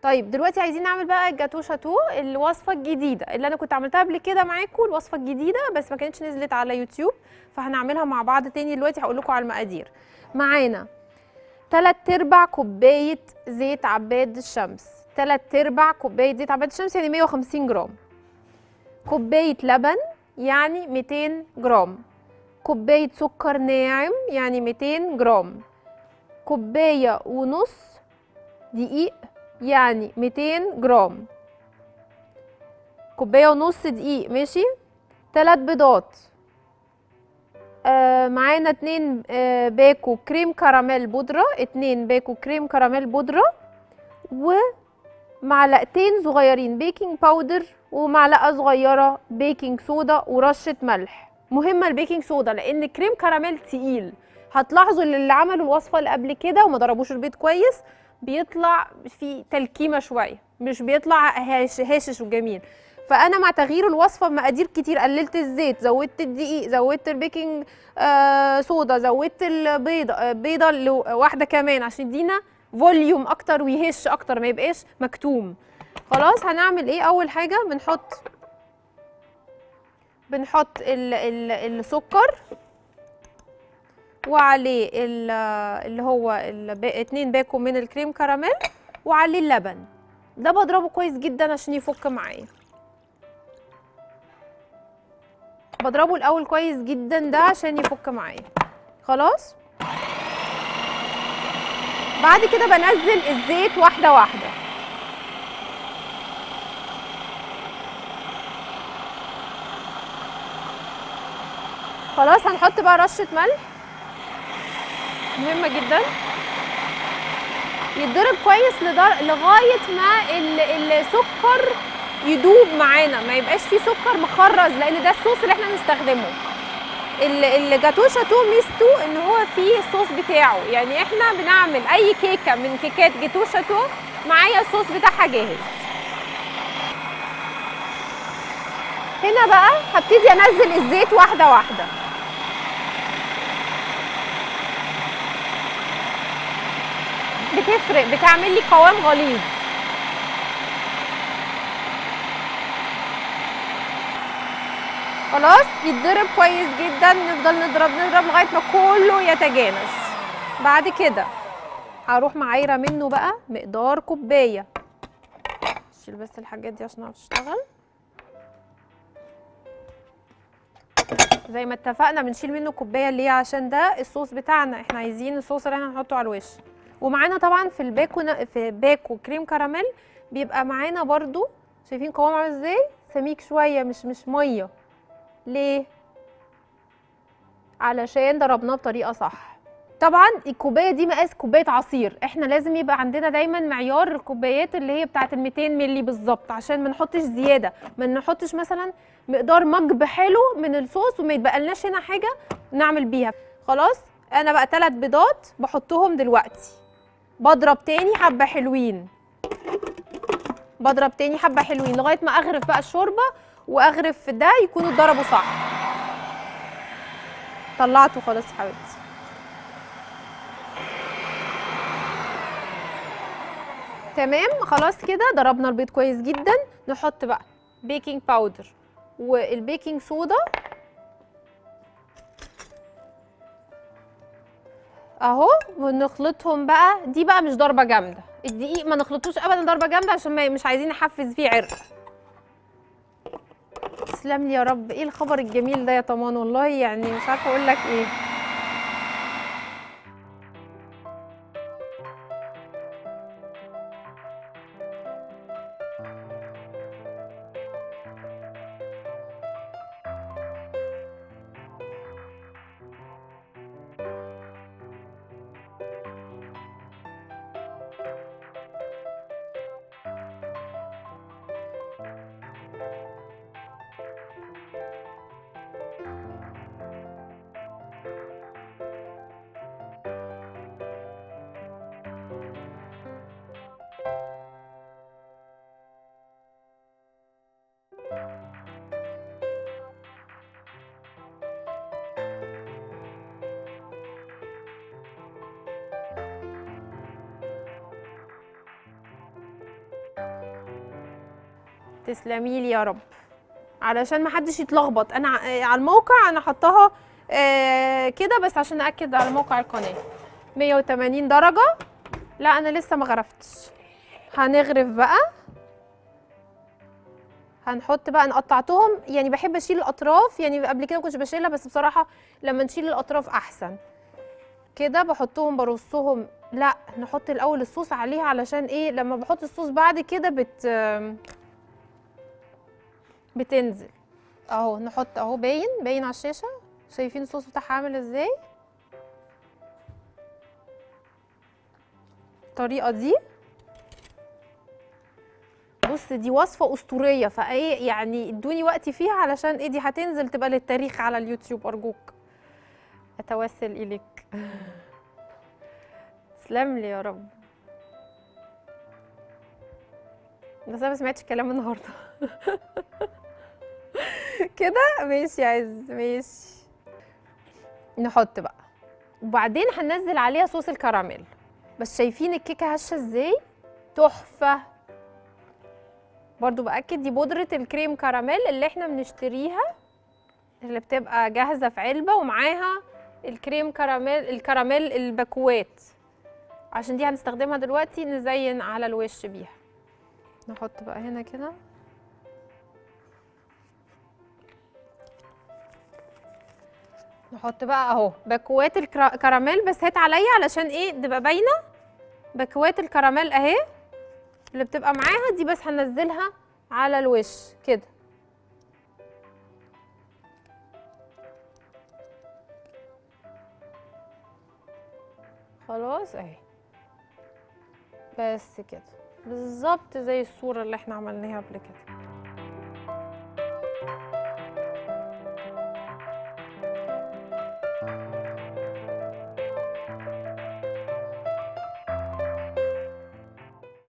طيب دلوقتي عايزين نعمل بقى الجاتو شاتو الوصفه الجديده اللي انا كنت عملتها قبل كده معاكم الوصفه الجديده بس ما كانتش نزلت على يوتيوب فهنعملها مع بعض تاني دلوقتي هقول لكم على المقادير معانا تلات ارباع كوبايه زيت عباد الشمس تلات ارباع كوبايه زيت عباد الشمس يعني 150 جرام كوبايه لبن يعني 200 جرام كوبايه سكر ناعم يعني 200 جرام كوبايه ونص دقيق يعني 200 جرام كوبايه ونص دقيق ماشي تلات بيضات آه معانا اتنين آه باكو كريم كراميل بودرة اتنين باكو كريم كراميل بودرة ومعلقتين صغيرين بيكنج باودر ومعلقة صغيرة بيكنج صودا ورشة ملح مهمة البيكنج صودا لأن كريم كراميل تقيل هتلاحظوا اللي, اللي عملوا الوصفة اللي قبل كده وما ضربوش البيض كويس بيطلع في تلكيمة شوية مش بيطلع هاش هاشش وجميل فانا مع تغيير الوصفه بمقادير كتير قللت الزيت زودت الدقيق زودت البيكنج آه صودا زودت البيضه آه بيضه لو- واحده كمان عشان يدينا فوليوم اكتر ويهش اكتر ما يبقاش مكتوم خلاص هنعمل ايه اول حاجه بنحط بنحط ال ال السكر وعليه ال- اللي هو ال- اتنين باكو من الكريم كراميل وعليه اللبن ده بضربه كويس جدا عشان يفك معايا بضربه الاول كويس جدا ده عشان يفك معايا خلاص بعد كده بنزل الزيت واحده واحده خلاص هنحط بقى رشه ملح مهمه جدا يتضرب كويس لدر... لغايه ما ال... السكر يدوب معانا ما يبقاش فيه سكر مخرز لان ده الصوص اللي احنا هنستخدمه ال- الجاتو شاتو ميزته ان هو فيه الصوص بتاعه يعني احنا بنعمل اي كيكه من كيكات جاتو شاتو معايا الصوص بتاعها جاهز هنا بقى هبتدي انزل الزيت واحده واحده بتفرق بتعمل لي قوام غليظ خلاص يتضرب كويس جدا نفضل نضرب نضرب لغايه ما كله يتجانس بعد كده هروح معايره منه بقى مقدار كوبايه شيل بس الحاجات دي عشان اعرف اشتغل زي ما اتفقنا بنشيل منه كوبايه ليه عشان ده الصوص بتاعنا احنا عايزين الصوص اللي احنا هنحطه على الوش ومعانا طبعا في الباكو في باكو كريم كراميل بيبقى معانا برضو شايفين قوام عامل ازاي سميك شويه مش مش ميه ليه علشان ضربناه بطريقه صح طبعا الكوبايه دي مقاس كوبايه عصير احنا لازم يبقى عندنا دايما معيار الكوبايات اللي هي بتاعه ال 200 مللي بالظبط عشان ما نحطش زياده ما نحطش مثلا مقدار مج حلو من الصوص وما يتبقلناش هنا حاجه نعمل بيها خلاص انا بقى ثلاث بيضات بحطهم دلوقتي بضرب تاني حبه حلوين بضرب تاني حبه حلوين لغايه ما اغرف بقى الشوربه واغرف ده يكونوا اتضربوا صح طلعته خلاص يا حبيبتي تمام خلاص كده ضربنا البيض كويس جدا نحط بقى بيكنج باودر والبيكنج صودا اهو ونخلطهم بقى دي بقى مش ضربه جامده الدقيق ما نخلطوش ابدا ضربه جامده عشان ما مش عايزين نحفز فيه عرق تسلم لي يا رب ايه الخبر الجميل ده يا طمان والله يعني مش عارفه اقول لك ايه تسلمي لي يا رب علشان ما حدش يتلخبط انا ع- آه، على الموقع انا حطاها آه، كده بس عشان اكد على موقع القناه 180 درجه لا انا لسه ما غرفتش هنغرف بقى هنحط بقى انا قطعتهم يعني بحب اشيل الاطراف يعني قبل كده ما كنتش بشيلها بس بصراحه لما نشيل الاطراف احسن كده بحطهم برصهم لا نحط الاول الصوص عليها علشان ايه لما بحط الصوص بعد كده بت بتنزل اهو نحط اهو باين باين على الشاشه شايفين الصوص بتاعها عامل ازاي الطريقه دي بص دي وصفه اسطوريه فايه يعني ادوني وقت فيها علشان ايه دي هتنزل تبقى للتاريخ على اليوتيوب ارجوك اتوسل اليك تسلم لي يا رب بس انا ما سمعتش كلام النهارده كده ماشي يا عز ماشي نحط بقى وبعدين هننزل عليها صوص الكراميل بس شايفين الكيكه هشه ازاي تحفه برضو باكد دي بودره الكريم كراميل اللي احنا بنشتريها اللي بتبقى جاهزه في علبه ومعاها الكريم كراميل الكراميل الباكوات عشان دي هنستخدمها دلوقتي نزين على الوش بيها نحط بقى هنا كده نحط بقى اهو باكوات الكراميل بس هات عليا علشان ايه تبقى باينه باكوات الكراميل اهي اللي بتبقى معاها دي بس هننزلها على الوش كده خلاص اهي بس كده بالظبط زي الصورة اللي احنا عملناها قبل كده